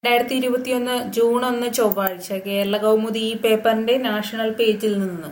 രണ്ടായിരത്തി ഇരുപത്തിയൊന്ന് ജൂൺ ഒന്ന് ചൊവ്വാഴ്ച കേരള കൗമുദി ഈ പേപ്പറിന്റെ നാഷണൽ പേജിൽ നിന്ന്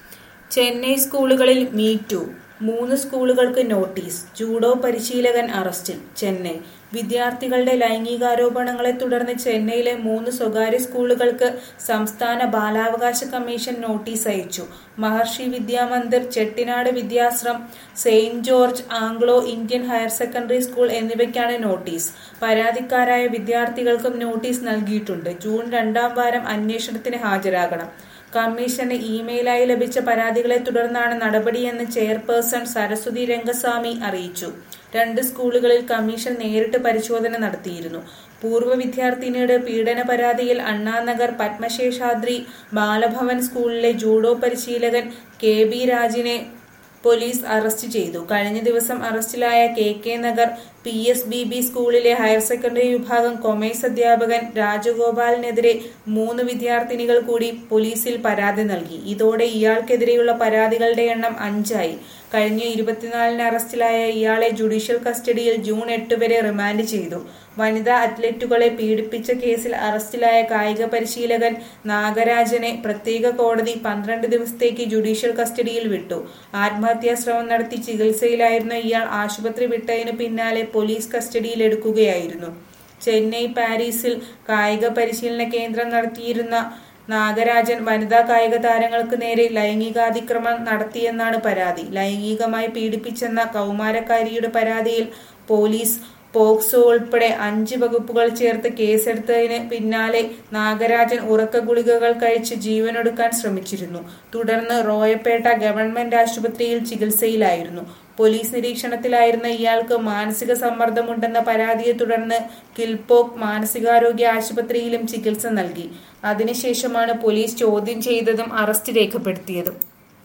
ചെന്നൈ സ്കൂളുകളിൽ മീ ടു മൂന്ന് സ്കൂളുകൾക്ക് നോട്ടീസ് ജൂഡോ പരിശീലകൻ അറസ്റ്റിൽ ചെന്നൈ വിദ്യാർത്ഥികളുടെ ലൈംഗികാരോപണങ്ങളെ തുടർന്ന് ചെന്നൈയിലെ മൂന്ന് സ്വകാര്യ സ്കൂളുകൾക്ക് സംസ്ഥാന ബാലാവകാശ കമ്മീഷൻ നോട്ടീസ് അയച്ചു Maharshi Vidyamandir Chettinad Vidyashram Saint George Anglo Indian Higher Secondary School എന്നിവയ്ക്കാണ് നോട്ടീസ് പരാതിക്കാരായ വിദ്യാർത്ഥികൾക്കും നോട്ടീസ് നൽകിയിട്ടുണ്ട് ജൂൺ രണ്ടാം വാരം അന്വേഷണത്തിന് ഹാജരാകണം കമ്മീഷന് ഇമെയിലായി ലഭിച്ച പരാതികളെ തുടർന്നാണ് നടപടിയെന്ന് ചെയർപേഴ്സൺ സരസ്വതി രംഗസ്വാമി അറിയിച്ചു രണ്ട് സ്കൂളുകളിൽ കമ്മീഷൻ നേരിട്ട് പരിശോധന നടത്തിയിരുന്നു പൂർവ്വ വിദ്യാർത്ഥിനിയുടെ പീഡന പരാതിയിൽ അണ്ണാനഗർ പത്മശേഷാദ്രി ബാലഭവൻ സ്കൂളിലെ ജൂഡോ പരിശീലകൻ കെ ബി രാജിനെ പോലീസ് അറസ്റ്റ് ചെയ്തു കഴിഞ്ഞ ദിവസം അറസ്റ്റിലായ K K Nagar P S B B സ്കൂളിലെ ഹയർ സെക്കൻഡറി വിഭാഗം കൊമേഴ്സ് അധ്യാപകൻ രാജഗോപാലിനെതിരെ മൂന്ന് വിദ്യാർത്ഥിനികൾ കൂടി പോലീസിൽ പരാതി നൽകി ഇതോടെ ഇയാൾക്കെതിരെയുള്ള പരാതികളുടെ എണ്ണം അഞ്ചായി കഴിഞ്ഞ ഇരുപത്തിനാലിന് അറസ്റ്റിലായ ഇയാളെ ജുഡീഷ്യൽ കസ്റ്റഡിയിൽ ജൂൺ എട്ട് വരെ റിമാൻഡ് ചെയ്തു വനിതാ അത്ലറ്റുകളെ പീഡിപ്പിച്ച കേസിൽ അറസ്റ്റിലായ കായിക പരിശീലകൻ നാഗരാജനെ പ്രത്യേക കോടതി പന്ത്രണ്ട് ദിവസത്തേക്ക് ജുഡീഷ്യൽ കസ്റ്റഡിയിൽ വിട്ടു ആത്മഹത്യാ ശ്രമം നടത്തി ചികിത്സയിലായിരുന്ന ഇയാൾ ആശുപത്രി വിട്ടതിന് പിന്നാലെ പോലീസ് കസ്റ്റഡിയിലെടുക്കുകയായിരുന്നു ചെന്നൈ പാരീസിൽ കായിക പരിശീലന കേന്ദ്രം നടത്തിയിരുന്ന നാഗരാജൻ വനിതാ കായിക താരങ്ങൾക്ക് നേരെ ലൈംഗികാതിക്രമം നടത്തിയെന്നാണ് പരാതി ലൈംഗികമായി പീഡിപ്പിച്ചെന്ന കൗമാരക്കാരിയുടെ പരാതിയിൽ പോലീസ് പോക്സോ ഉൾപ്പെടെ അഞ്ച് വകുപ്പുകൾ ചേർത്ത് കേസെടുത്തതിന് പിന്നാലെ നാഗരാജൻ ഉറക്ക ഗുളികകൾ കഴിച്ച് ജീവനൊടുക്കാൻ ശ്രമിച്ചിരുന്നു തുടർന്ന് റോയപ്പേട്ട ഗവൺമെന്റ് ആശുപത്രിയിൽ ചികിത്സയിലായിരുന്നു പോലീസ് നിരീക്ഷണത്തിലായിരുന്ന ഇയാൾക്ക് മാനസിക സമ്മർദ്ദമുണ്ടെന്ന പരാതിയെ തുടർന്ന് കിൽപോക്ക് മാനസികാരോഗ്യ ആശുപത്രിയിലും ചികിത്സ നൽകി അതിനുശേഷമാണ് പോലീസ് ചോദ്യം ചെയ്തതും അറസ്റ്റ് രേഖപ്പെടുത്തിയതും